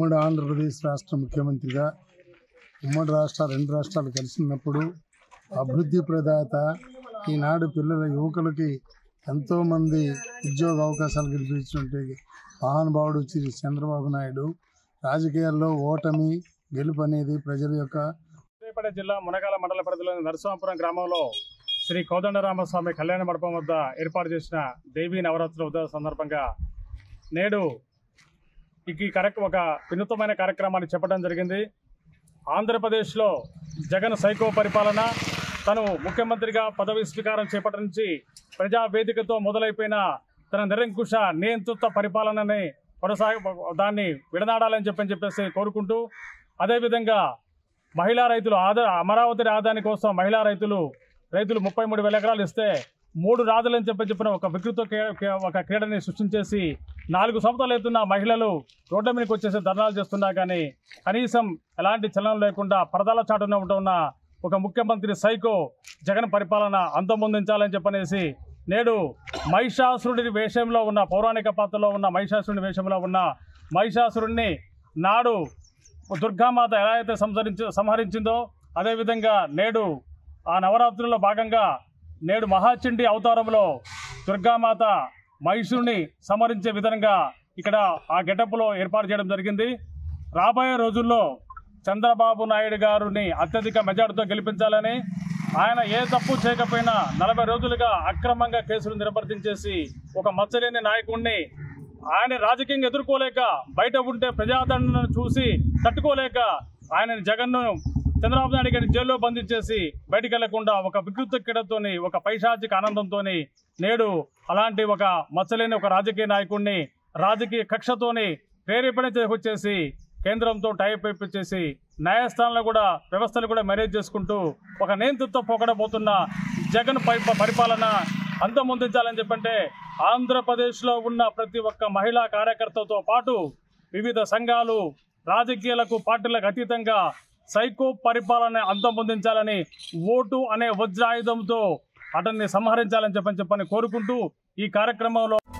ఉమ్మడి ఆంధ్రప్రదేశ్ రాష్ట్ర ముఖ్యమంత్రిగా ఉమ్మడి రాష్ట్ర రెండు రాష్ట్రాలు కలిసినప్పుడు అభివృద్ధి ప్రదాత ఈనాడు పిల్లల యువకులకి ఎంతోమంది ఉద్యోగ అవకాశాలు కల్పించినట్టు మహానుభావుడు శ్రీ చంద్రబాబు నాయుడు రాజకీయాల్లో ఓటమి గెలుపు అనేది ప్రజల యొక్క సూర్యాపేట జిల్లా మునగాల మండల పరిధిలోని నరసింహాపురం గ్రామంలో శ్రీ కోదండరామస్వామి కళ్యాణ మండపం వద్ద ఏర్పాటు చేసిన దేవీ నవరాత్రుల ఉత్సవ సందర్భంగా నేడు ఈ కరెక్ట్ ఒక వినూతమైన కార్యక్రమాన్ని చెప్పడం జరిగింది ఆంధ్రప్రదేశ్లో జగన్ సైకో పరిపాలన తను ముఖ్యమంత్రిగా పదవి స్వీకారం చేపట్టడం నుంచి ప్రజా వేదికతో మొదలైపోయిన తన నిరంకుశ నియంత్రిత పరిపాలనని కొనసాగ దాన్ని విడనాడాలని చెప్పని చెప్పేసి కోరుకుంటూ అదేవిధంగా మహిళా రైతులు ఆదా అమరావతి ఆదాని కోసం మహిళా రైతులు రైతులు ముప్పై మూడు వేల ఎకరాలు ఇస్తే మూడు రాజులని చెప్పి చెప్పిన ఒక వికృత క్రీ- క్రీ- ఒక క్రీడని సృష్టించేసి నాలుగు సంవత్సరాలు అవుతున్న మహిళలు రోడ్ల మీదకి వచ్చేసి ధర్నాలు చేస్తున్నా కానీ కనీసం ఎలాంటి చలనం లేకుండా పరదాల చాటున ఉంటున్న ఒక ముఖ్యమంత్రి సైకో జగన్ పరిపాలన అంతమొందించాలని చెప్పనేసి నేడు మహిషాసురుడి వేషంలో ఉన్న పౌరాణిక పాత్రలో ఉన్న మహిషాసురుడి వేషంలో ఉన్న మహిషాసురుడిని నాడు దుర్గామాత ఎలా అయితే సంహరించి సంహరించిందో అదేవిధంగా నేడు ఆ నవరాత్రుల్లో భాగంగా నేడు మహాచండి అవతారంలో దుర్గామాత మహిషుడిని సంహరించే విధంగా ఇక్కడ ఆ గెటప్లో ఏర్పాటు చేయడం జరిగింది రాబోయే రోజుల్లో చంద్రబాబు నాయుడు గారిని అత్యధిక మెజార్టీతో గెలిపించాలని ఆయన ఏ తప్పు చేయకపోయినా నలభై రోజులుగా అక్రమంగా కేసులు నిర్వర్తించేసి ఒక మచ్చలేని నాయకుడిని ఆయన రాజకీయంగా ఎదుర్కోలేక బయట ఉంటే ప్రజాదరణను చూసి తట్టుకోలేక ఆయన జగన్ను చంద్రబాబు నాయుడు గారిని జైల్లో బంధించేసి బయటికి వెళ్లకుండా ఒక వికృత క్రీడతోని ఒక పైశాచిక ఆనందంతోని నేడు అలాంటి ఒక మచ్చలేని ఒక రాజకీయ నాయకుడిని రాజకీయ కక్షతోని ప్రేరేపణ వచ్చేసి కేంద్రంతో టైప్ చేసి న్యాయస్థానంలో కూడా వ్యవస్థలు కూడా మేనేజ్ చేసుకుంటూ ఒక నియంతృత్వ పోకడబోతున్న జగన్ పరి- పరిపాలన అంతమొందించాలని చెప్పంటే ఆంధ్రప్రదేశ్లో ఉన్న ప్రతి ఒక్క మహిళా కార్యకర్తతో పాటు వివిధ సంఘాలు రాజకీయాలకు పార్టీలకు అతీతంగా సైకో పరిపాలన అంతమొందించాలని ఓటు అనే వజ్రాయుధంతో అతన్ని సంహరించాలని చెప్పని చెప్పని కోరుకుంటూ ఈ కార్యక్రమంలో